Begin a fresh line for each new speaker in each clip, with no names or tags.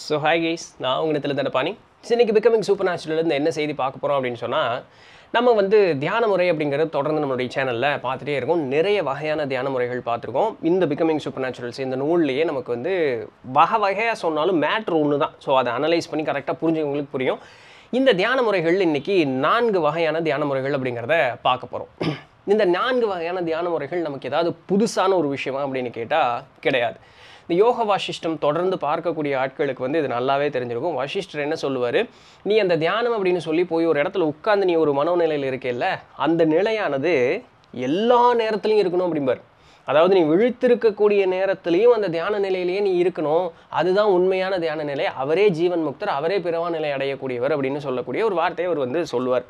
so hi guys நான் உங்கள் தானே பாணி இன்னைக்கு பிகமிங் சூப்பர் நேச்சுரலேருந்து என்ன செய்தி பார்க்க போகிறோம் அப்படின்னு சொன்னால் நம்ம வந்து தியான முறை அப்படிங்கிறது தொடர்ந்து நம்மளுடைய சேனலில் பார்த்துட்டே இருக்கோம் நிறைய வகையான தியான முறைகள் பார்த்துருக்கோம் இந்த பிகமிங் சூப்பர் நேச்சுரல்ஸ் இந்த நூல்லையே நமக்கு வந்து வகை வகையாக சொன்னாலும் மேட்ரு ஒன்று தான் ஸோ அதை அனலைஸ் பண்ணி கரெக்டாக புரிஞ்சவங்களுக்கு புரியும் இந்த தியான முறைகள் இன்னைக்கு நான்கு வகையான தியான முறைகள் அப்படிங்கிறத பார்க்க போகிறோம் இந்த நான்கு வகையான தியான முறைகள் நமக்கு ஏதாவது புதுசான ஒரு விஷயமா அப்படின்னு கேட்டால் கிடையாது இந்த யோக வாசிஷ்டம் தொடர்ந்து பார்க்கக்கூடிய ஆட்களுக்கு வந்து இது நல்லாவே தெரிஞ்சிருக்கும் வசிஷ்டர் என்ன சொல்லுவார் நீ அந்த தியானம் அப்படின்னு சொல்லி போய் ஒரு இடத்துல உட்கார்ந்து நீ ஒரு மனோநிலையில் இருக்கேல்ல அந்த நிலையானது எல்லா நேரத்துலையும் இருக்கணும் அப்படிம்பார் அதாவது நீ விழித்திருக்கக்கூடிய நேரத்திலையும் அந்த தியான நிலையிலேயே நீ இருக்கணும் அதுதான் உண்மையான தியான நிலை அவரே ஜீவன் முக்தர் அவரே பிறவா நிலை அடையக்கூடியவர் அப்படின்னு சொல்லக்கூடிய ஒரு வார்த்தையை அவர் வந்து சொல்லுவார்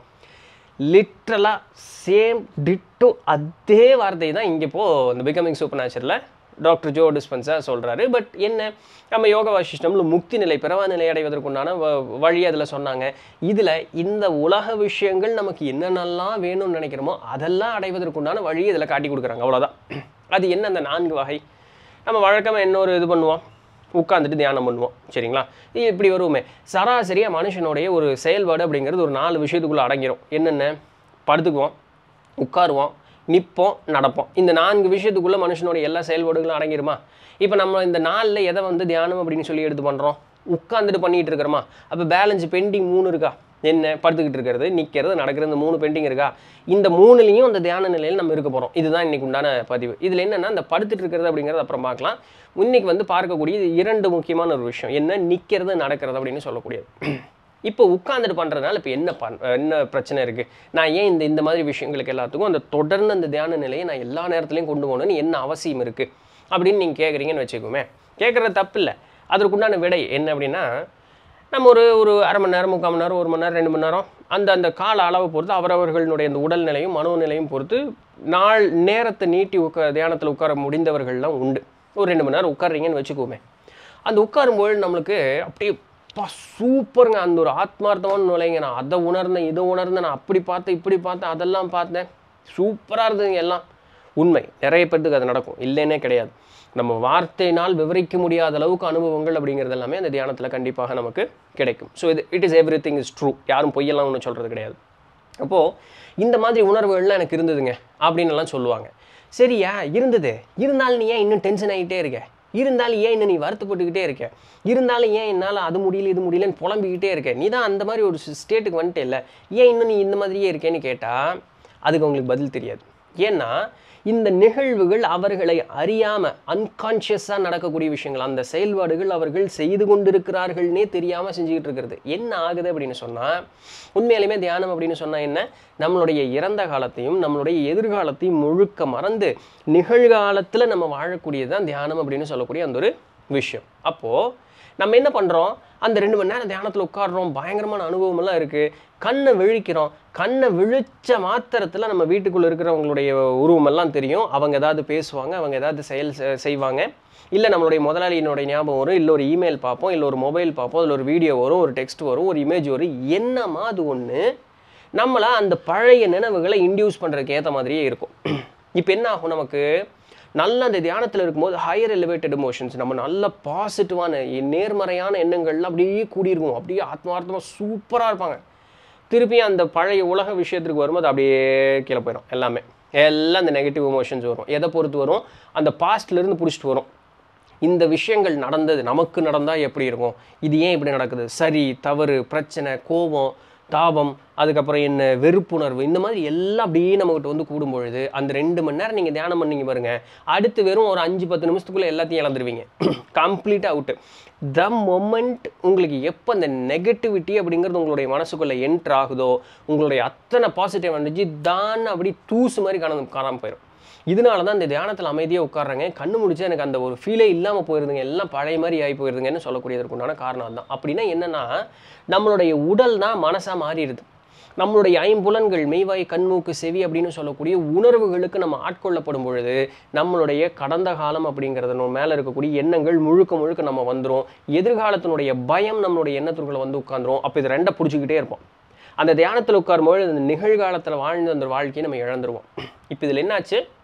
லிட்ரலாக சேம் டிட்டோ அதே வார்த்தை தான் இங்கே இப்போ இந்த பிகமிங் சூப்பர் நேச்சரில் டாக்டர் ஜோ டிஸ்பென்ஸா சொல்கிறாரு பட் என்ன நம்ம யோக வாசிஷ்டம்ல முக்தி நிலை பிறவா நிலை அடைவதற்குண்டான வ- வழி அதில் சொன்னாங்க இதில் இந்த உலக விஷயங்கள் நமக்கு என்னென்னலாம் வேணும்னு நினைக்கிறோமோ அதெல்லாம் அடைவதற்குண்டான வழி இதில் காட்டி கொடுக்குறாங்க அவ்வளோதான் அது என்ன அந்த நான்கு வகை நம்ம வழக்கமாக இன்னொரு இது பண்ணுவோம் உட்காந்துட்டு தியானம் பண்ணுவோம் சரிங்களா இது இப்படி வருவோமே சராசரியாக மனுஷனுடைய ஒரு செயல்பாடு அப்படிங்கிறது ஒரு நாலு விஷயத்துக்குள்ளே அடங்கிரும் என்னென்ன படுத்துக்குவோம் உட்காருவோம் நிற்போம் நடப்போம் இந்த நான்கு விஷயத்துக்குள்ளே மனுஷனுடைய எல்லா செயல்பாடுகளும் அடங்கிருமா இப்போ நம்ம இந்த நாளில் எதை வந்து தியானம் அப்படின்னு சொல்லி எடுத்து பண்ணுறோம் உட்காந்துட்டு பண்ணிட்டு இருக்கிறோமா அப்போ பேலன்ஸ் பெண்டிங் மூணு இருக்கா என்ன படுத்துக்கிட்டு இருக்கிறது நிற்கிறது நடக்கிறது இந்த மூணு பெண்டிங் இருக்கா இந்த மூணுலேயும் அந்த தியான நிலையில் நம்ம இருக்க போகிறோம் இதுதான் இன்னைக்கு உண்டான பதிவு இதில் என்னென்னா இந்த படுத்துட்டு இருக்கிறது அப்படிங்கிறது அப்புறம் பார்க்கலாம் இன்னைக்கு வந்து பார்க்கக்கூடிய இது இரண்டு முக்கியமான ஒரு விஷயம் என்ன நிற்கிறது நடக்கிறது அப்படின்னு சொல்லக்கூடியது இப்போ உட்காந்துட்டு பண்ணுறதுனால இப்போ என்ன பண் என்ன பிரச்சனை இருக்குது நான் ஏன் இந்த இந்த மாதிரி விஷயங்களுக்கு எல்லாத்துக்கும் அந்த தொடர்ந்து அந்த தியான நிலையை நான் எல்லா நேரத்துலையும் கொண்டு போகணும்னு என்ன அவசியம் இருக்குது அப்படின்னு நீங்கள் கேட்குறீங்கன்னு வச்சுக்கோமே கேட்குறது தப்பு இல்லை அதற்குண்டான விடை என்ன அப்படின்னா நம்ம ஒரு ஒரு அரை மணி நேரம் முக்கால் மணி நேரம் ஒரு மணி நேரம் ரெண்டு மணி நேரம் அந்த அந்த கால அளவை பொறுத்து அவரவர்களுடைய அந்த உடல்நிலையும் மனோநிலையும் பொறுத்து நாள் நேரத்தை நீட்டி உட்கா தியானத்தில் உட்கார முடிந்தவர்கள்லாம் உண்டு ஒரு ரெண்டு மணி நேரம் உட்கார்றீங்கன்னு வச்சுக்கோமே அந்த உட்காரும்போது நம்மளுக்கு அப்படியே பா சூப்பருங்க அந்த ஒரு ஆத்மார்த்தமான நுழைங்க நான் அதை உணர்ந்தேன் இதை உணர்ந்தேன் நான் அப்படி பார்த்தேன் இப்படி பார்த்தேன் அதெல்லாம் பார்த்தேன் சூப்பராக இருந்ததுங்க எல்லாம் உண்மை நிறைய பேர்த்துக்கு அது நடக்கும் இல்லைன்னே கிடையாது நம்ம வார்த்தையினால் விவரிக்க முடியாத அளவுக்கு அனுபவங்கள் அப்படிங்கிறது எல்லாமே அந்த தியானத்தில் கண்டிப்பாக நமக்கு கிடைக்கும் ஸோ இது it is everything is true யாரும் பொய்யெல்லாம் ஒன்றும் சொல்கிறது கிடையாது அப்போது இந்த மாதிரி உணர்வுகள்லாம் எனக்கு இருந்ததுங்க அப்படின்னு எல்லாம் சொல்லுவாங்க சரியா இருந்தது இருந்தாலும் நீ ஏன் இன்னும் டென்ஷன் ஆகிட்டே இருக்க இருந்தாலும் ஏன் இன்னும் நீ வருத்தப்பட்டுக்கிட்டே இருக்க இருந்தாலும் ஏன் என்னால் அது முடியல இது முடியலன்னு புலம்பிக்கிட்டே இருக்க நீ தான் அந்த மாதிரி ஒரு ஸ்டேட்டுக்கு வந்துட்டே இல்லை ஏன் இன்னும் நீ இந்த மாதிரியே இருக்கேன்னு கேட்டால் அதுக்கு உங்களுக்கு பதில் தெரியாது ஏன்னா இந்த நிகழ்வுகள் அவர்களை அறியாமல் அன்கான்ஷியஸாக நடக்கக்கூடிய விஷயங்கள் அந்த செயல்பாடுகள் அவர்கள் செய்து கொண்டிருக்கிறார்கள்னே தெரியாமல் செஞ்சுக்கிட்டு இருக்கிறது என்ன ஆகுது அப்படின்னு சொன்னால் உண்மையிலுமே தியானம் அப்படின்னு சொன்னால் என்ன நம்மளுடைய இறந்த காலத்தையும் நம்மளுடைய எதிர்காலத்தையும் முழுக்க மறந்து நிகழ்காலத்தில் நம்ம வாழக்கூடியது தான் தியானம் அப்படின்னு சொல்லக்கூடிய அந்த ஒரு விஷயம் அப்போது நம்ம என்ன பண்ணுறோம் அந்த ரெண்டு மணி நேரம் தியானத்தில் உட்காடுறோம் பயங்கரமான அனுபவமெல்லாம் இருக்குது கண்ணை விழிக்கிறோம் கண்ணை விழிச்ச மாத்திரத்தில் நம்ம வீட்டுக்குள்ளே இருக்கிறவங்களுடைய உருவமெல்லாம் தெரியும் அவங்க ஏதாவது பேசுவாங்க அவங்க ஏதாவது செயல் செ- செய்வாங்க இல்லை நம்மளுடைய முதலாளியினுடைய ஞாபகம் வரும் இல்லை ஒரு இமெயில் பார்ப்போம் இல்லை ஒரு மொபைல் பார்ப்போம் இல்லை ஒரு வீடியோ வரும் ஒரு டெக்ஸ்ட் வரும் ஒரு இமேஜ் வரும் என்னமா அது ஒன்று நம்மளை அந்த பழைய நினைவுகளை இன்டியூஸ் பண்ணுறதுக்கு ஏற்ற மாதிரியே இருக்கும் இப்போ என்ன ஆகும் நமக்கு நல்ல அந்த தியானத்தில் இருக்கும்போது ஹையர் எலிவேட்டட் எமோஷன்ஸ் நம்ம நல்ல பாசிட்டிவான நேர்மறையான எண்ணங்கள்லாம் அப்படியே கூடியிருக்கும் அப்படியே ஆத்மார்த்தமாக சூப்பராக இருப்பாங்க திருப்பியும் அந்த பழைய உலக விஷயத்துக்கு வரும்போது அப்படியே கீழே போயிடும் எல்லாமே எல்லாம் அந்த நெகட்டிவ் எமோஷன்ஸ் வரும் எதை பொறுத்து வரும் அந்த பாஸ்ட்லேருந்து பிடிச்சிட்டு வரும் இந்த விஷயங்கள் நடந்தது நமக்கு நடந்தால் எப்படி இருக்கும் இது ஏன் இப்படி நடக்குது சரி தவறு பிரச்சனை கோபம் தாபம் அதுக்கப்புறம் என்ன வெறுப்புணர்வு இந்த மாதிரி எல்லாம் அப்படியே நம்மகிட்ட வந்து கூடும் பொழுது அந்த ரெண்டு மணி நேரம் நீங்கள் தியானம் பண்ணீங்க பாருங்க அடுத்து வெறும் ஒரு அஞ்சு பத்து நிமிஷத்துக்குள்ளே எல்லாத்தையும் இழந்துருவீங்க கம்ப்ளீட்டாக அவுட்டு த மொமெண்ட் உங்களுக்கு எப்போ அந்த நெகட்டிவிட்டி அப்படிங்கிறது உங்களுடைய மனசுக்குள்ளே என்ட்ரு ஆகுதோ உங்களுடைய அத்தனை பாசிட்டிவ் எனர்ஜி தான் அப்படி தூசு மாதிரி காணாம காணாமல் போயிடும் இதனால தான் இந்த தியானத்தில் அமைதியாக உட்கார்றாங்க கண்ணு முடிச்சு எனக்கு அந்த ஒரு ஃபீலே இல்லாமல் போயிருதுங்க எல்லாம் பழைய மாதிரி ஆகி போயிருதுங்கன்னு சொல்லக்கூடியதற்கு உண்டான காரணம் அதுதான் அப்படின்னா என்னன்னா நம்மளுடைய உடல் தான் மனசாக மாறிடுது நம்மளுடைய ஐம்புலன்கள் மெய்வாய் கண்மூக்கு செவி அப்படின்னு சொல்லக்கூடிய உணர்வுகளுக்கு நம்ம ஆட்கொள்ளப்படும் பொழுது நம்மளுடைய கடந்த காலம் அப்படிங்கிறது நம்ம மேலே இருக்கக்கூடிய எண்ணங்கள் முழுக்க முழுக்க நம்ம வந்துடும் எதிர்காலத்தினுடைய பயம் நம்மளுடைய எண்ணத்துக்குள்ள வந்து உட்காந்துரும் அப்போ இது ரெண்டை பிடிச்சிக்கிட்டே இருப்போம் அந்த தியானத்தில் உட்காரும்போது அந்த நிகழ்காலத்தில் வாழ்ந்த அந்த வாழ்க்கையை நம்ம இழந்துருவோம் இப்போ இதில் என்னாச்சு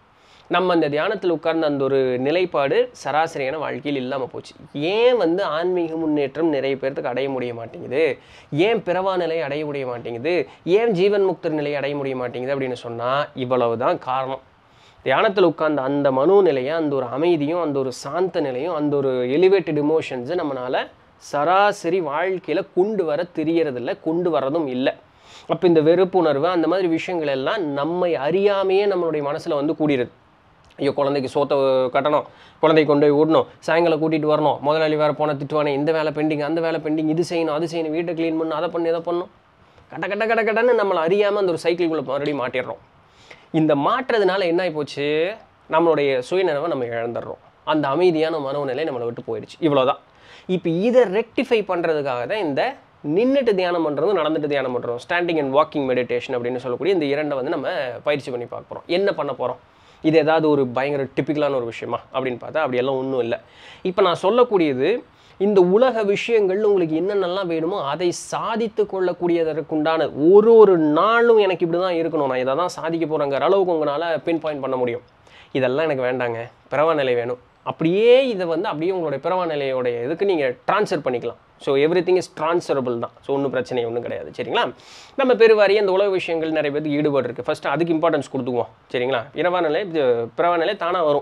நம்ம அந்த தியானத்தில் உட்கார்ந்த அந்த ஒரு நிலைப்பாடு சராசரியான வாழ்க்கையில் இல்லாமல் போச்சு ஏன் வந்து ஆன்மீக முன்னேற்றம் நிறைய பேர்த்துக்கு அடைய முடிய மாட்டேங்குது ஏன் பிறவா நிலை அடைய முடிய மாட்டேங்குது ஏன் ஜீவன் முக்தர் நிலை அடைய முடிய மாட்டேங்குது அப்படின்னு சொன்னால் இவ்வளவு தான் காரணம் தியானத்தில் உட்கார்ந்த அந்த மனோ நிலையை அந்த ஒரு அமைதியும் அந்த ஒரு சாந்த நிலையும் அந்த ஒரு எலிவேட்டட் இமோஷன்ஸை நம்மளால் சராசரி வாழ்க்கையில் கொண்டு வர தெரியறதில்ல கொண்டு வரதும் இல்லை அப்போ இந்த வெறுப்புணர்வு அந்த மாதிரி விஷயங்கள் எல்லாம் நம்மை அறியாமையே நம்மளுடைய மனசில் வந்து கூடிருது ஐயோ குழந்தைக்கு சோத்தை கட்டணும் குழந்தைக்கு கொண்டு போய் விடணும் சாயங்காலம் கூட்டிகிட்டு வரணும் முதலாளி வேறு போன திட்டுவானே இந்த வேலை பெண்டிங் அந்த வேலை பெண்டிங் இது செய்யணும் அது செய்யணும் வீட்டை க்ளீன் பண்ணணும் அதை பண்ணி இதை பண்ணணும் கட்ட கட்ட கட்ட கட்டன்னு நம்மளை அறியாமல் அந்த ஒரு சைக்கிள்குள்ளே மறுபடியும் மாட்டிடுறோம் இந்த மாற்றுறதுனால என்ன ஆகி போச்சு நம்மளுடைய சுயநினைவை நம்ம இழந்துடுறோம் அந்த அமைதியான மனோநிலை நம்மளை விட்டு போயிடுச்சு இவ்வளோதான் இப்போ இதை ரெக்டிஃபை பண்ணுறதுக்காக தான் இந்த நின்றுட்டு தியானம் பண்ணுறதும் நடந்துட்டு தியானம் பண்ணுறோம் ஸ்டாண்டிங் அண்ட் வாக்கிங் மெடிடேஷன் அப்படின்னு சொல்லக்கூடிய இந்த இரண்டை வந்து நம்ம பயிற்சி பண்ணி பார்க்க போகிறோம் என்ன பண்ண போகிறோம் இது ஏதாவது ஒரு பயங்கர டிப்பிக்கலான ஒரு விஷயமா அப்படின்னு பார்த்தா அப்படியெல்லாம் ஒன்றும் இல்லை இப்போ நான் சொல்லக்கூடியது இந்த உலக விஷயங்கள் உங்களுக்கு என்னென்னலாம் வேணுமோ அதை சாதித்து கொள்ளக்கூடியதற்குண்டான ஒரு ஒரு நாளும் எனக்கு இப்படி தான் இருக்கணும் நான் இதை தான் சாதிக்க போகிறேங்கிற அளவுக்கு உங்களால் பின் பாயிண்ட் பண்ண முடியும் இதெல்லாம் எனக்கு வேண்டாங்க பிறவா நிலை வேணும் அப்படியே இதை வந்து அப்படியே உங்களுடைய பிறவா நிலையோடைய இதுக்கு நீங்கள் ட்ரான்ஸ்ஃபர் பண்ணிக்கலாம் so everything is transferable தான் ஸோ ஒன்றும் பிரச்சனை ஒன்றும் கிடையாது சரிங்களா நம்ம பெருவாரியே இந்த உலக விஷயங்கள் நிறைய பேருக்கு ஈடுபாடு இருக்குது ஃபஸ்ட்டு அதுக்கு இம்பார்ட்டன்ஸ் கொடுத்துக்குவோம் சரிங்களா இரவா நிலை இது பிறவா நிலை தானாக வரும்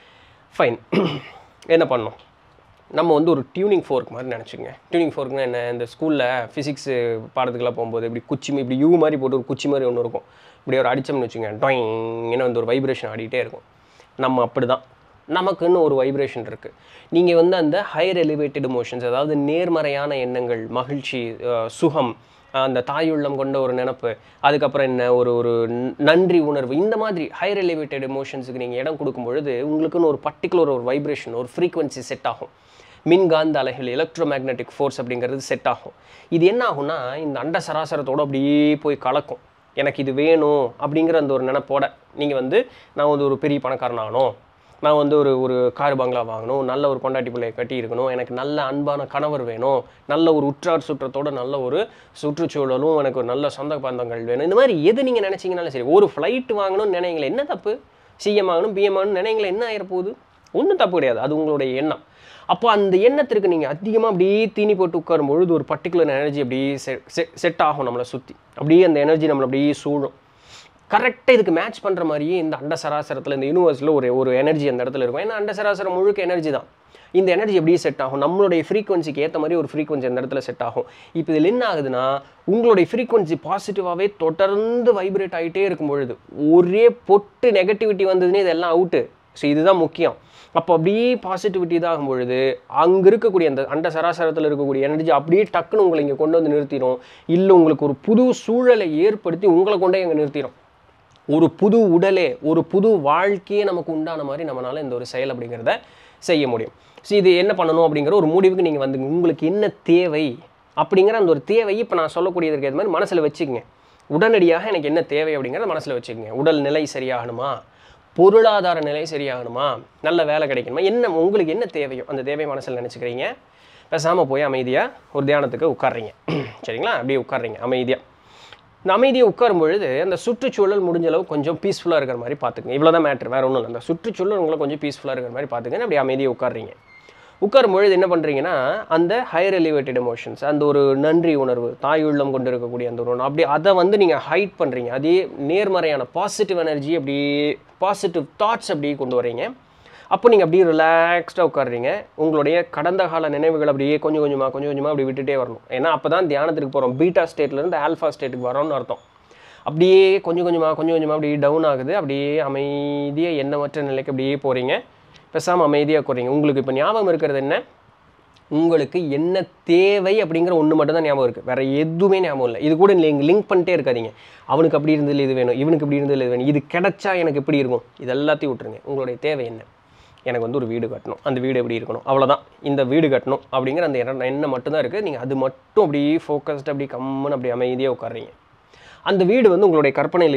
ஃபைன் என்ன பண்ணணும் நம்ம வந்து ஒரு டியூனிங் ஃபோர்க் மாதிரி நினச்சிங்க டியூனிங் ஃபோர்க்னா என்ன இந்த ஸ்கூலில் ஃபிசிக்ஸ் பாடத்துக்கெல்லாம் போகும்போது இப்படி குச்சி மா- இப்படி யூ மாதிரி போட்டு ஒரு குச்சி மாதிரி ஒன்று இருக்கும் இப்படி ஒரு அடிச்சோம்னு வச்சுங்க டாயிங்னு வந்து ஒரு வைப்ரேஷன் ஆடிட்டே இருக்கும் நம்ம அப்படி தான் நமக்குன்னு ஒரு வைப்ரேஷன் இருக்குது நீங்கள் வந்து அந்த ஹையர் எலிவேட்டட் எமோஷன்ஸ் அதாவது நேர்மறையான எண்ணங்கள் மகிழ்ச்சி அஹ், சுகம் அந்த தாயுள்ளம் கொண்ட ஒரு நினப்பு அதுக்கப்புறம் என்ன ஒரு ஒரு ந- நன்றி உணர்வு இந்த மாதிரி ஹையர் எலிவேட்டட் எமோஷன்ஸுக்கு நீங்கள் இடம் கொடுக்கும் பொழுது உங்களுக்குன்னு ஒரு பர்டிகுலர் ஒரு வைப்ரேஷன் ஒரு ஃப்ரீக்வன்சி செட் ஆகும் மின்காந்த அலைகள் எலக்ட்ரோ மேக்னெட்டிக் ஃபோர்ஸ் அப்படிங்கிறது செட் ஆகும் இது என்ன ஆகும்னா இந்த அண்ட சராசரத்தோட அப்படியே போய் கலக்கும் எனக்கு இது வேணும் அப்படிங்கிற அந்த ஒரு நினப்போட நீங்கள் வந்து நான் வந்து ஒரு பெரிய பணக்காரன் ஆகணும் நான் வந்து ஒரு ஒரு கார் பங்களா வாங்கணும் நல்ல ஒரு பொண்டாட்டி பிள்ளையை கட்டி இருக்கணும் எனக்கு நல்ல அன்பான கணவர் வேணும் நல்ல ஒரு உற்றார் சுற்றத்தோட நல்ல ஒரு சுற்றுச்சூழலும் எனக்கு ஒரு நல்ல சொந்த பந்தங்கள் வேணும் இந்த மாதிரி எது நீங்கள் நினச்சிங்கனாலும் சரி ஒரு ஃப்ளைட் வாங்கணும்னு நினைங்களேன் என்ன தப்பு சிஎம் ஆகணும் பிஎம் ஆகணும் நினைங்களேன் என்ன ஆயிரப்போகுது ஒன்றும் தப்பு கிடையாது அது உங்களுடைய எண்ணம் அப்போ அந்த எண்ணத்திற்கு நீங்கள் அதிகமாக அப்படியே தீனி போட்டு உட்காரும் பொழுது ஒரு பர்டிகுலர் எனர்ஜி அப்படியே செட் ஆகும் நம்மளை சுற்றி அப்படியே அந்த எனர்ஜி நம்மளை அப்படியே சூழும் கரெக்டாக இதுக்கு மேட்ச் பண்ணுற மாதிரியே இந்த அண்ட சராசரத்தில் இந்த யூனிவர்ஸில் ஒரு ஒரு எனர்ஜி அந்த இடத்துல இருக்கும் ஏன்னா அண்ட சராசரம் முழுக்க எனர்ஜி தான் இந்த எனர்ஜி எப்படியே செட் ஆகும் நம்மளுடைய ஃப்ரீக்வன்சிக்கு ஏற்ற மாதிரி ஒரு ஃப்ரீக்வன்சி அந்த இடத்துல செட் ஆகும் இப்போ இதில் என்ன ஆகுதுன்னா உங்களுடைய ஃப்ரீக்வன்சி பாசிட்டிவாகவே தொடர்ந்து வைப்ரேட் ஆகிட்டே இருக்கும் பொழுது ஒரே பொட்டு நெகட்டிவிட்டி வந்ததுன்னே இதெல்லாம் அவுட்டு ஸோ இதுதான் முக்கியம் அப்போ அப்படியே பாசிட்டிவிட்டி இதாகும் பொழுது அங்கே இருக்கக்கூடிய அந்த அண்ட சராசரத்தில் இருக்கக்கூடிய எனர்ஜி அப்படியே டக்குன்னு உங்களை இங்கே கொண்டு வந்து நிறுத்திடும் இல்லை உங்களுக்கு ஒரு புது சூழலை ஏற்படுத்தி உங்களை கொண்டே இங்கே நிறுத்திடும் ஒரு புது உடலே ஒரு புது வாழ்க்கையே நமக்கு உண்டான மாதிரி நம்மளால இந்த ஒரு செயல் அப்படிங்கிறத செய்ய முடியும் ஸோ இது என்ன பண்ணணும் அப்படிங்கிற ஒரு முடிவுக்கு நீங்கள் வந்து உங்களுக்கு என்ன தேவை அப்படிங்கிற அந்த ஒரு தேவையை இப்போ நான் சொல்லக்கூடியதுக்கு ஏற்ற மாதிரி மனசில் வச்சுக்கங்க உடனடியாக எனக்கு என்ன தேவை அப்படிங்கிறத மனசில் வச்சுக்கங்க உடல் நிலை சரியாகணுமா பொருளாதார நிலை சரியாகணுமா நல்ல வேலை கிடைக்கணுமா என்ன உங்களுக்கு என்ன தேவையோ அந்த தேவையை மனசில் நினச்சிக்கிறீங்க பேசாமல் போய் அமைதியாக ஒரு தியானத்துக்கு உட்கார்றீங்க சரிங்களா அப்படியே உட்கார்றீங்க அமைதியாக இந்த அமைதியை உட்காரும் பொழுது அந்த சுற்றுச்சூழல் முடிஞ்ச அளவு கொஞ்சம் பீஸ்ஃபுல்லாக இருக்கிற மாதிரி பார்த்துக்கங்க இவ்வளோ தான் மேட்ரு வேறு ஒன்றும் இல்லை அந்த சுற்றுச்சூழல் உங்களை கொஞ்சம் பீஸ்ஃபுல்லாக இருக்கிற மாதிரி பார்த்துக்கங்க அப்படியே அமைதியை உட்கார்றீங்க உட்காரும் பொழுது என்ன பண்ணுறீங்கன்னா அந்த ஹையர் எலிவேட்டட் எமோஷன்ஸ் அந்த ஒரு நன்றி உணர்வு தாய் உள்ளம் கொண்டு இருக்கக்கூடிய அந்த ஒரு உணர்வு அப்படி அதை வந்து நீங்கள் ஹைட் பண்ணுறீங்க அதே நேர்மறையான பாசிட்டிவ் எனர்ஜி அப்படியே பாசிட்டிவ் தாட்ஸ் அப்படியே கொண்டு வரீங்க அப்போ நீங்கள் அப்படியே ரிலாக்ஸ்டாக உட்காடுறீங்க உங்களுடைய கடந்த கால நினைவுகள் அப்படியே கொஞ்சம் கொஞ்சமாக கொஞ்சம் கொஞ்சமாக அப்படி விட்டுட்டே வரணும் ஏன்னா அப்போ தான் தியானத்துக்கு போகிறோம் பீட்டா ஸ்டேட்லேருந்து ஆல்ஃபா ஸ்டேட்டுக்கு வரோம்னு அர்த்தம் அப்படியே கொஞ்சம் கொஞ்சமாக கொஞ்சம் கொஞ்சமாக அப்படியே டவுன் ஆகுது அப்படியே அமைதியாக எண்ணமற்ற நிலைக்கு அப்படியே போகிறீங்க பேசாமல் அமைதியாக போகிறீங்க உங்களுக்கு இப்போ ஞாபகம் இருக்கிறது என்ன உங்களுக்கு என்ன தேவை அப்படிங்கிற ஒன்று மட்டும் தான் ஞாபகம் இருக்குது வேறு எதுவுமே ஞாபகம் இல்லை இது கூட நீங்கள் லிங்க் பண்ணிட்டே இருக்காதீங்க அவனுக்கு அப்படி இருந்ததில் இது வேணும் இவனுக்கு இப்படி இருந்ததில் இது வேணும் இது கிடைச்சா எனக்கு எப்படி இருக்கும் இது எல்லாத்தையும் விட்டுருங்க உங்களுடைய தேவை என்ன எனக்கு வந்து ஒரு வீடு கட்டணும் அந்த வீடு எப்படி இருக்கணும் அவ்வளோதான் இந்த வீடு கட்டணும் அப்படிங்கிற அந்த எண்ணம் எண்ணம் மட்டும்தான் இருக்குது நீங்கள் அது மட்டும் அப்படியே ஃபோக்கஸ்டு அப்படி கம்முன்னு அப்படி அமைதியாக உட்கார்றீங்க அந்த வீடு வந்து உங்களுடைய கற்பனையில் இருக்குது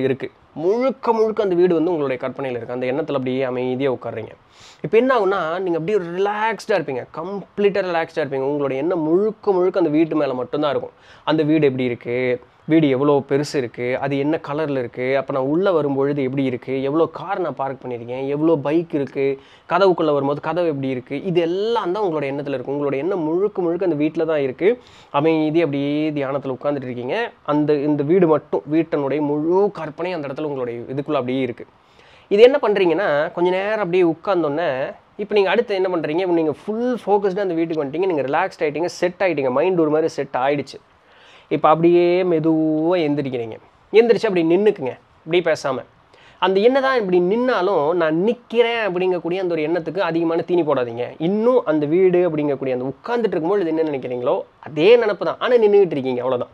முழுக்க முழுக்க அந்த வீடு வந்து உங்களுடைய கற்பனையில் இருக்குது அந்த எண்ணத்தில் அப்படியே அமைதியாக உட்கார்றீங்க இப்போ என்ன ஆகும்னா நீங்கள் அப்படியே ரிலாக்ஸ்டாக இருப்பீங்க கம்ப்ளீட்டாக ரிலாக்ஸ்டாக இருப்பீங்க உங்களோட எண்ணம் முழுக்க முழுக்க அந்த வீட்டு மேலே மட்டும்தான் இருக்கும் அந்த வீடு எப்படி இருக்குது வீடு எவ்வளோ பெருசு இருக்குது அது என்ன கலரில் இருக்குது அப்போ நான் உள்ளே வரும்பொழுது எப்படி இருக்குது எவ்வளோ கார் நான் பார்க் பண்ணியிருக்கேன் எவ்வளோ பைக் இருக்குது கதவுக்குள்ளே வரும்போது கதவு எப்படி இருக்குது இது எல்லாம் தான் உங்களோட எண்ணத்தில் இருக்கும் உங்களோட எண்ணம் முழுக்க முழுக்க அந்த வீட்டில் தான் இருக்குது அமைதி அப்படியே தியானத்தில் உட்காந்துட்டு இருக்கீங்க அந்த இந்த வீடு மட்டும் வீட்டினுடைய முழு கற்பனை அந்த இடத்துல உங்களுடைய இதுக்குள்ளே அப்படியே இருக்குது இது என்ன பண்ணுறீங்கன்னா கொஞ்ச நேரம் அப்படியே உட்காந்தோன்னே இப்போ நீங்கள் அடுத்து என்ன பண்ணுறீங்க இப்போ நீங்கள் ஃபுல் ஃபோக்கஸ்டாக அந்த வீட்டுக்கு வந்துட்டீங்க நீங்கள் ரிலாக்ஸ்ட் ஆகிட்டீங்க செட் ஆகிட்டீங்க மைண்ட் ஒரு மாதிரி செட் ஆயிடுச்சு இப்போ அப்படியே மெதுவாக எந்திரிக்கிறீங்க எந்திரிச்சு அப்படி நின்றுக்குங்க இப்படி பேசாமல் அந்த என்னதான் இப்படி நின்னாலும் நான் நிற்கிறேன் அப்படிங்கக்கூடிய அந்த ஒரு எண்ணத்துக்கு அதிகமான தீனி போடாதீங்க இன்னும் அந்த வீடு அப்படிங்கக்கூடிய அந்த உட்கார்ந்துட்டு இருக்கும்போது என்ன நினைக்கிறீங்களோ அதே நினப்பு தான் ஆனால் நின்றுக்கிட்டு இருக்கீங்க அவ்வளோதான்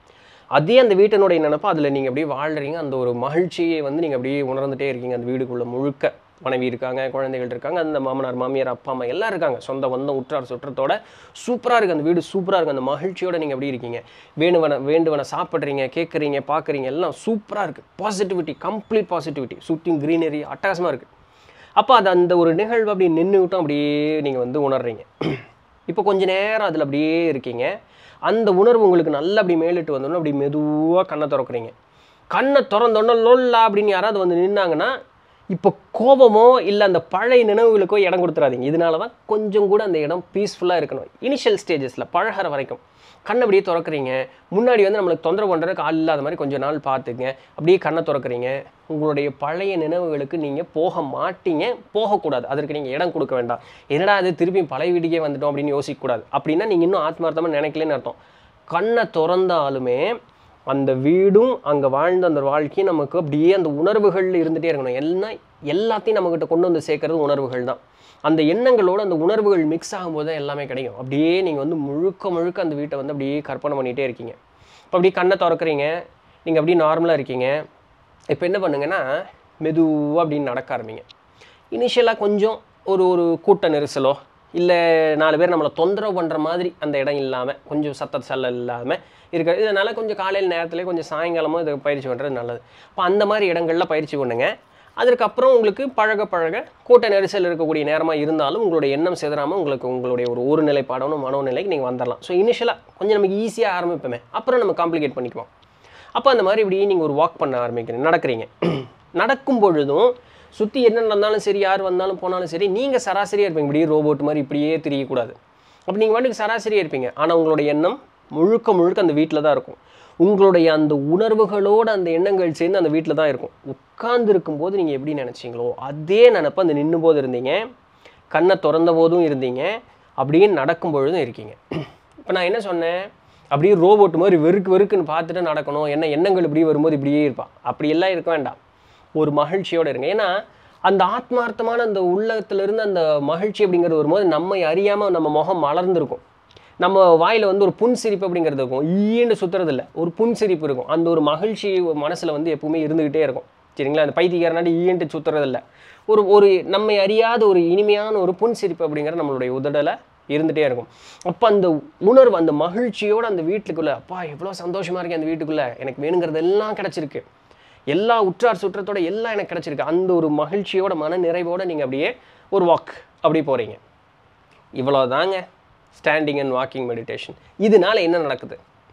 அதே அந்த வீட்டினுடைய நினப்பு அதில் நீங்கள் அப்படியே வாழ்கிறீங்க அந்த ஒரு மகிழ்ச்சியை வந்து நீங்கள் அப்படியே உணர்ந்துட்டே இருக்கீங்க அந்த வீடுக்குள்ளே முழுக்க மனைவி இருக்காங்க குழந்தைகள் இருக்காங்க அந்த மாமனார் மாமியார் அப்பா அம்மா எல்லாம் இருக்காங்க சொந்த பந்தம் உற்றார் சுற்றத்தோட சூப்பராக இருக்குது அந்த வீடு சூப்பராக இருக்குது அந்த மகிழ்ச்சியோட நீங்கள் அப்படி இருக்கீங்க வேணுவன வேண்டுவன சாப்பிட்றீங்க கேட்குறீங்க பார்க்குறீங்க எல்லாம் சூப்பராக இருக்குது பாசிட்டிவிட்டி கம்ப்ளீட் பாசிட்டிவிட்டி சுற்றியும் க்ரீனரி அட்டகாசமாக இருக்குது அப்போ அது அந்த ஒரு நிகழ்வு அப்படி நின்று விட்டோம் அப்படியே நீங்கள் வந்து உணர்றீங்க இப்போ கொஞ்ச நேரம் அதில் அப்படியே இருக்கீங்க அந்த உணர்வு உங்களுக்கு நல்லா அப்படி மேலிட்டு வந்தோன்னே அப்படி மெதுவாக கண்ணை திறக்கிறீங்க கண்ணை திறந்தோன்னே லொல்லா அப்படின்னு யாராவது வந்து நின்னாங்கன்னா இப்போ கோபமோ இல்லை அந்த பழைய நினைவுகளுக்கோ இடம் கொடுத்துறாதீங்க இதனால தான் கொஞ்சம் கூட அந்த இடம் பீஸ்ஃபுல்லாக இருக்கணும் இனிஷியல் ஸ்டேஜஸில் பழகிற வரைக்கும் கண்ணை அப்படியே திறக்கிறீங்க முன்னாடி வந்து நம்மளுக்கு தொந்தரவு பண்ணுறதுக்கு ஆள் இல்லாத மாதிரி கொஞ்ச நாள் பார்த்துங்க அப்படியே கண்ணை திறக்கிறீங்க உங்களுடைய பழைய நினைவுகளுக்கு நீங்கள் போக மாட்டீங்க போகக்கூடாது அதற்கு நீங்கள் இடம் கொடுக்க வேண்டாம் என்னடா அது திருப்பியும் பழைய வீட்டுக்கே வந்துட்டோம் அப்படின்னு யோசிக்கக்கூடாது அப்படின்னா நீங்கள் இன்னும் ஆத்மார்த்தமாக நினைக்கலன்னு அர்த்தம் கண்ணை திறந்தாலுமே அந்த வீடும் அங்கே வாழ்ந்த அந்த வாழ்க்கையும் நமக்கு அப்படியே அந்த உணர்வுகள் இருந்துகிட்டே இருக்கணும் எல்லாம் எல்லாத்தையும் நம்மக்கிட்ட கொண்டு வந்து சேர்க்கறது உணர்வுகள் தான் அந்த எண்ணங்களோட அந்த உணர்வுகள் மிக்ஸ் ஆகும்போது தான் எல்லாமே கிடைக்கும் அப்படியே நீங்கள் வந்து முழுக்க முழுக்க அந்த வீட்டை வந்து அப்படியே கற்பனை பண்ணிகிட்டே இருக்கீங்க இப்போ அப்படியே கண்ணை திறக்கிறீங்க நீங்கள் அப்படியே நார்மலாக இருக்கீங்க இப்போ என்ன பண்ணுங்கன்னா மெதுவாக அப்படின்னு நடக்க ஆரம்பிங்க இனிஷியலாக கொஞ்சம் ஒரு ஒரு கூட்ட நெரிசலோ இல்லை நாலு பேர் நம்மளை தொந்தரவு பண்ணுற மாதிரி அந்த இடம் இல்லாமல் கொஞ்சம் சத்த சல்ல இல்லாமல் இருக்க இதனால் கொஞ்சம் காலையில் நேரத்தில் கொஞ்சம் சாயங்காலமும் இதை பயிற்சி பண்ணுறது நல்லது அப்போ அந்த மாதிரி இடங்களில் பயிற்சி பண்ணுங்க அதற்கப்புறம் உங்களுக்கு பழக பழக கூட்ட நெரிசல் இருக்கக்கூடிய நேரமாக இருந்தாலும் உங்களுடைய எண்ணம் சிதறாமல் உங்களுக்கு உங்களுடைய ஒரு ஒரு நிலைப்பாடான மனோநிலைக்கு நீங்கள் வந்துடலாம் ஸோ இனிஷியலாக கொஞ்சம் நமக்கு ஈஸியாக ஆரம்பிப்போமே அப்புறம் நம்ம காம்ப்ளிகேட் பண்ணிக்குவோம் அப்போ அந்த மாதிரி இப்படி நீங்கள் ஒரு வாக் பண்ண ஆரம்பிக்கிறீங்க நடக்கிறீங்க நடக்கும் பொழுதும் சுற்றி என்ன நடந்தாலும் சரி யார் வந்தாலும் போனாலும் சரி நீங்கள் சராசரியாக இருப்பீங்க இப்படியே ரோபோட் மாதிரி இப்படியே தெரியக்கூடாது அப்போ நீங்கள் பாட்டுக்கு சராசரியாக இருப்பீங்க ஆனால் உங்களுடைய எண்ணம் முழுக்க முழுக்க அந்த வீட்டில் தான் இருக்கும் உங்களுடைய அந்த உணர்வுகளோட அந்த எண்ணங்கள் சேர்ந்து அந்த வீட்டில் தான் இருக்கும் உட்கார்ந்து இருக்கும்போது நீங்கள் எப்படி நினச்சிங்களோ அதே நினப்பு அந்த நின்று போது இருந்தீங்க கண்ணை திறந்த போதும் இருந்தீங்க அப்படியே நடக்கும் பொழுதும் இருக்கீங்க இப்போ நான் என்ன சொன்னேன் அப்படியே ரோபோட் மாதிரி வெறுக்கு வெறுக்குன்னு பார்த்துட்டு நடக்கணும் என்ன எண்ணங்கள் இப்படி வரும்போது இப்படியே இருப்பான் அப்படி எல்லாம் இருக்க வேண்டாம் ஒரு மகிழ்ச்சியோடு இருங்க ஏன்னா அந்த ஆத்மார்த்தமான அந்த உள்ளத்திலிருந்து அந்த மகிழ்ச்சி அப்படிங்கிறது வரும்போது நம்மை அறியாமல் நம்ம முகம் மலர்ந்திருக்கும் நம்ம வாயில் வந்து ஒரு புன்சிரிப்பு அப்படிங்கிறது இருக்கும் ஈண்டு சுற்றுறது இல்லை ஒரு புன்சிரிப்பு இருக்கும் அந்த ஒரு மகிழ்ச்சி மனசில் வந்து எப்பவுமே இருந்துக்கிட்டே இருக்கும் சரிங்களா அந்த பைத்தியக்காரனாடி ஈண்டு சுற்றுறது இல்லை ஒரு ஒரு நம்மை அறியாத ஒரு இனிமையான ஒரு புன்சிரிப்பு அப்படிங்கிறது நம்மளுடைய உதடலை இருந்துகிட்டே இருக்கும் அப்போ அந்த உணர்வு அந்த மகிழ்ச்சியோடு அந்த வீட்டுக்குள்ளே அப்பா எவ்வளோ சந்தோஷமாக இருக்கேன் அந்த வீட்டுக்குள்ளே எனக்கு வேணுங்கிறது எல்லாம் கிடச்சிருக்கு எல்லா உற்றார் சுற்றத்தோட எல்லாம் எனக்கு கிடச்சிருக்கு அந்த ஒரு மகிழ்ச்சியோட மன நிறைவோட நீங்கள் அப்படியே ஒரு வாக் அப்படி போகிறீங்க இவ்வளோதாங்க ஸ்டாண்டிங் அண்ட் வாக்கிங் மெடிடேஷன் இதனால என்ன நடக்குது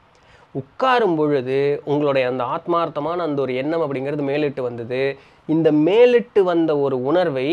உட்காரும் பொழுது உங்களுடைய அந்த ஆத்மார்த்தமான அந்த ஒரு எண்ணம் அப்படிங்கிறது மேலிட்டு வந்தது இந்த மேலிட்டு வந்த ஒரு உணர்வை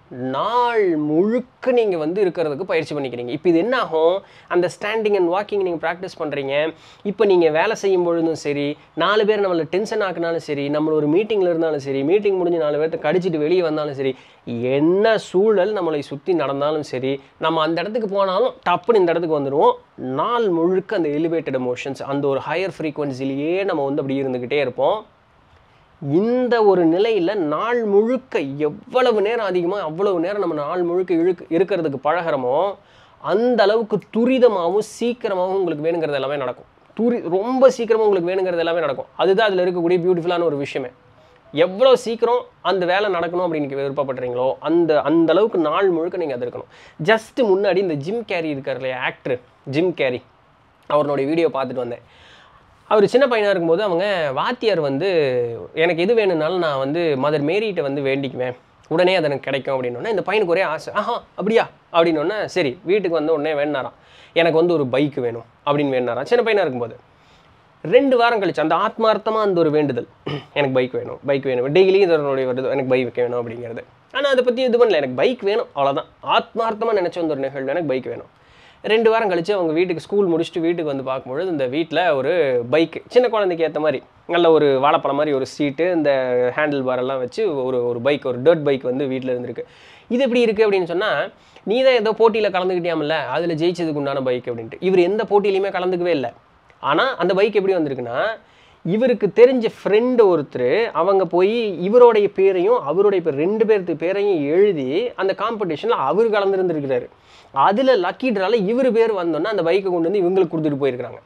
நாள் முழுக்க நீங்கள் வந்து இருக்கிறதுக்கு பயிற்சி பண்ணிக்கிறீங்க இப்போ இது என்ன ஆகும் அந்த ஸ்டாண்டிங் அண்ட் வாக்கிங் நீங்கள் ப்ராக்டிஸ் பண்ணுறீங்க இப்போ நீங்கள் வேலை செய்யும் பொழுதும் சரி நாலு பேர் நம்மளை டென்ஷன் ஆக்குனாலும் சரி நம்ம ஒரு மீட்டிங்கில் இருந்தாலும் சரி மீட்டிங் முடிஞ்சு நாலு பேர்த்த கடிச்சிட்டு வெளியே வந்தாலும் சரி என்ன சூழல் நம்மளை சுற்றி நடந்தாலும் சரி நம்ம அந்த இடத்துக்கு போனாலும் டப்புன்னு இந்த இடத்துக்கு வந்துடுவோம் நாள் முழுக்க அந்த எலிவேட்டட் எமோஷன்ஸ் அந்த ஒரு ஹையர் ஃப்ரீக்வன்சிலேயே நம்ம வந்து அப்படி இருந்துக்கிட்டே இருப்போம் இந்த ஒரு நிலையில் நாள் முழுக்க எவ்வளவு நேரம் அதிகமாக அவ்வளவு நேரம் நம்ம நாள் முழுக்க இழுக்கு இருக்கிறதுக்கு பழகிறோமோ அந்த அளவுக்கு துரிதமாகவும் சீக்கிரமாகவும் உங்களுக்கு வேணுங்கிறது எல்லாமே நடக்கும் துரி ரொம்ப சீக்கிரமாக உங்களுக்கு வேணுங்கிறது எல்லாமே நடக்கும் அதுதான் அதில் இருக்கக்கூடிய பியூட்டிஃபுல்லான ஒரு விஷயமே எவ்வளோ சீக்கிரம் அந்த வேலை நடக்கணும் அப்படின்னு நீங்க விருப்பப்படுறீங்களோ அந்த அந்த அளவுக்கு நாள் முழுக்க நீங்கள் அது இருக்கணும் ஜஸ்ட் முன்னாடி இந்த ஜிம் கேரி இருக்கார் இல்லையா ஆக்டர் ஜிம் கேரி அவருடைய வீடியோ பார்த்துட்டு வந்தேன் அவர் சின்ன பையனாக இருக்கும்போது அவங்க வாத்தியார் வந்து எனக்கு எது வேணும்னாலும் நான் வந்து மதர் மேரிகிட்ட வந்து வேண்டிக்குவேன் உடனே அது எனக்கு கிடைக்கும் அப்படின்னோடனே இந்த பையனுக்கு ஒரே ஆசை ஆஹா அப்படியா அப்படின்னோடனே சரி வீட்டுக்கு வந்து உடனே வேணாராம் எனக்கு வந்து ஒரு பைக் வேணும் அப்படின்னு வேணாராம் சின்ன பையனாக இருக்கும்போது ரெண்டு வாரம் கழிச்சு அந்த ஆத்மார்த்தமாக அந்த ஒரு வேண்டுதல் எனக்கு பைக் வேணும் பைக் வேணும் டெய்லியும் இதனுடைய வருது எனக்கு பைக் வேணும் அப்படிங்கிறது ஆனால் அதை பற்றி இது பண்ணல எனக்கு பைக் வேணும் அவ்வளோதான் ஆத்மார்த்தமாக நினச்ச வந்து ஒரு நிகழ்வு எனக்கு பைக் வேணும் ரெண்டு வாரம் கழிச்சு அவங்க வீட்டுக்கு ஸ்கூல் முடிச்சுட்டு வீட்டுக்கு வந்து பார்க்கும்பொழுது இந்த வீட்டில் ஒரு பைக் சின்ன குழந்தைக்கு ஏற்ற மாதிரி நல்ல ஒரு வாழைப்பழம் மாதிரி ஒரு சீட்டு இந்த ஹேண்டில் பார் எல்லாம் வச்சு ஒரு ஒரு பைக் ஒரு டர்ட் பைக் வந்து வீட்டில் இருந்திருக்கு இது எப்படி இருக்குது அப்படின்னு சொன்னால் நீ தான் ஏதோ போட்டியில் கலந்துக்கிட்டியாமல்ல அதில் ஜெயிச்சதுக்கு உண்டான பைக் அப்படின்ட்டு இவர் எந்த போட்டியிலையுமே கலந்துக்கவே இல்லை ஆனால் அந்த பைக் எப்படி வந்திருக்குன்னா இவருக்கு தெரிஞ்ச ஃப்ரெண்டு ஒருத்தர் அவங்க போய் இவருடைய பேரையும் அவருடைய பேர் ரெண்டு பேர்த்து பேரையும் எழுதி அந்த காம்படிஷனில் அவர் கலந்துருந்துருக்கிறாரு அதில் லக்கி ட்ரால இவர் பேர் வந்தோன்னா அந்த பைக்கை கொண்டு வந்து இவங்களுக்கு கொடுத்துட்டு போயிருக்கிறாங்க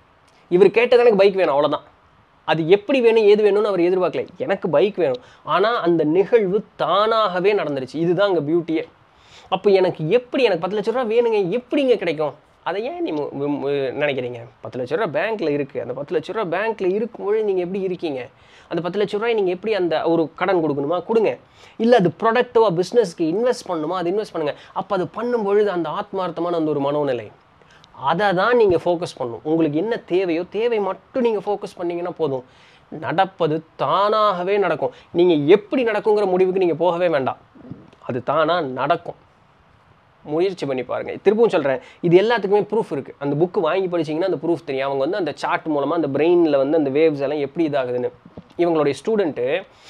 இவர் கேட்டது எனக்கு பைக் வேணும் அவ்வளோதான் அது எப்படி வேணும் ஏது வேணும்னு அவர் எதிர்பார்க்கல எனக்கு பைக் வேணும் ஆனால் அந்த நிகழ்வு தானாகவே நடந்துருச்சு இதுதான் அங்கே பியூட்டியே அப்போ எனக்கு எப்படி எனக்கு பத்து லட்ச ரூபா வேணுங்க எப்படிங்க கிடைக்கும் அதை ஏன் நீ மு- மு- மு- நினைக்கிறீங்க பத்து லட்ச ரூபா பேங்க்கில் இருக்குது அந்த பத்து லட்ச ரூபா பேங்க்கில் இருக்கும்போது நீங்கள் எப்படி இருக்கீங்க அந்த பத்து லட்ச ரூபாய் நீங்கள் எப்படி அந்த ஒரு கடன் கொடுக்கணுமா கொடுங்க இல்லை அது ப்ராடக்ட்டோ பிஸ்னஸ்க்கு இன்வெஸ்ட் பண்ணணுமா அது இன்வெஸ்ட் பண்ணுங்கள் அப்போ அது பண்ணும்பொழுது அந்த ஆத்மார்த்தமான அந்த ஒரு மனோநிலை அதை தான் நீங்கள் ஃபோக்கஸ் பண்ணணும் உங்களுக்கு என்ன தேவையோ தேவை மட்டும் நீங்கள் ஃபோக்கஸ் பண்ணீங்கன்னா போதும் நடப்பது தானாகவே நடக்கும் நீங்கள் எப்படி நடக்குங்கிற முடிவுக்கு நீங்கள் போகவே வேண்டாம் அது தானாக நடக்கும் முயற்சி பண்ணி பாருங்கள் திரும்பவும் சொல்கிறேன் இது எல்லாத்துக்குமே ப்ரூஃப் இருக்குது அந்த புக்கு வாங்கி படிச்சீங்கன்னா அந்த ப்ரூஃப் தெரியும் அவங்க வந்து அந்த சார்ட் மூலமாக அந்த பிரெயினில் வந்து அந்த வேவ்ஸ் எல்லாம் எப்படி இதாகுதுன்னு இவங்களுடைய ஸ்டூடெண்ட்டு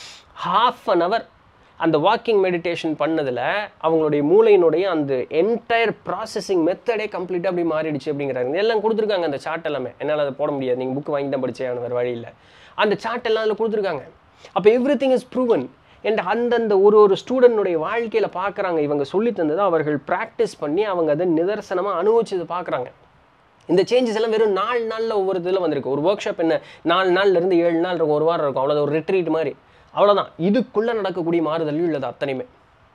ஹாஃப் அன் ஹவர் அந்த வாக்கிங் மெடிடேஷன் பண்ணதில் அவங்களுடைய மூளையினுடைய அந்த என்டையர் ப்ராசஸிங் மெத்தடே கம்ப்ளீட்டாக அப்படி மாறிடுச்சு அப்படிங்கிறாங்க எல்லாம் கொடுத்துருக்காங்க அந்த சார்ட் எல்லாமே என்னால் அதை போட முடியாது நீங்கள் புக் வாங்கி தான் படிச்சே வேறு வழி இல்லை அந்த சார்ட் எல்லாம் அதில் கொடுத்துருக்காங்க அப்போ everything is proven and அந்தந்த ஒரு ஒரு ஸ்டூடெண்ட்டுடைய வாழ்க்கையில் பார்க்குறாங்க இவங்க சொல்லி தந்ததை அவர்கள் ப்ராக்டிஸ் பண்ணி அவங்க அதை நிதர்சனமாக அனுபவிச்சதை பார்க்குறாங்க இந்த சேஞ்சஸ் எல்லாம் வெறும் நாலு நாளில் ஒவ்வொரு இதில் வந்திருக்கு ஒரு ஒர்க் ஷாப் என்ன நாலு நாள்ல இருந்து ஏழு நாள் இருக்கும் ஒரு வாரம் இருக்கும் அவ்வளோ ஒரு ரிட்ரீட் மாதிரி அவ்வளோதான் இதுக்குள்ளே நடக்கக்கூடிய மாறுதல் உள்ளது அத்தனையுமே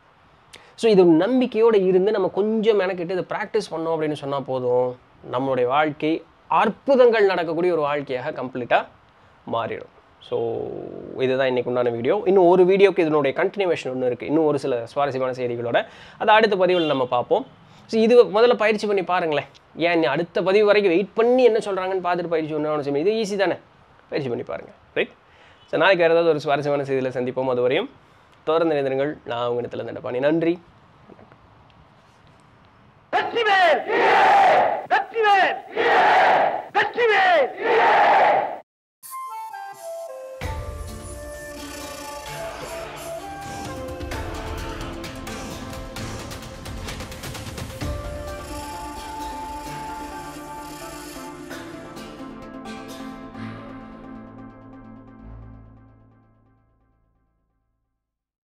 ஸோ இது ஒரு நம்பிக்கையோடு இருந்து நம்ம கொஞ்சம் மெனக்கிட்டு இதை ப்ராக்டிஸ் பண்ணோம் அப்படின்னு சொன்னால் போதும் நம்மளுடைய வாழ்க்கை அற்புதங்கள் நடக்கக்கூடிய ஒரு வாழ்க்கையாக கம்ப்ளீட்டாக மாறிடும் ஸோ இதுதான் இன்னைக்கு உண்டான வீடியோ இன்னும் ஒரு வீடியோக்கு இதனுடைய கண்டினியூவேஷன் ஒன்று இருக்குது இன்னும் ஒரு சில சுவாரஸ்யமான செய்திகளோட அதை அடுத்த பதிவில் நம்ம பார்ப்போம் ஸோ இது முதல்ல பயிற்சி பண்ணி பாருங்களேன் ஏன் நீ அடுத்த பதிவு வரைக்கும் வெயிட் பண்ணி என்ன சொல்கிறாங்கன்னு பார்த்துட்டு பயிற்சி ஒன்று அவசியம் இது ஈஸி தானே பயிற்சி பண்ணி பாருங்கள் ரைட் ஸோ நாளைக்கு வேறு ஏதாவது ஒரு சுவாரஸ்யமான செய்தியில் சந்திப்போம் அது வரையும் தொடர்ந்து நினைந்திருங்கள் நான் உங்கள் இடத்துல தண்டபாணி நன்றி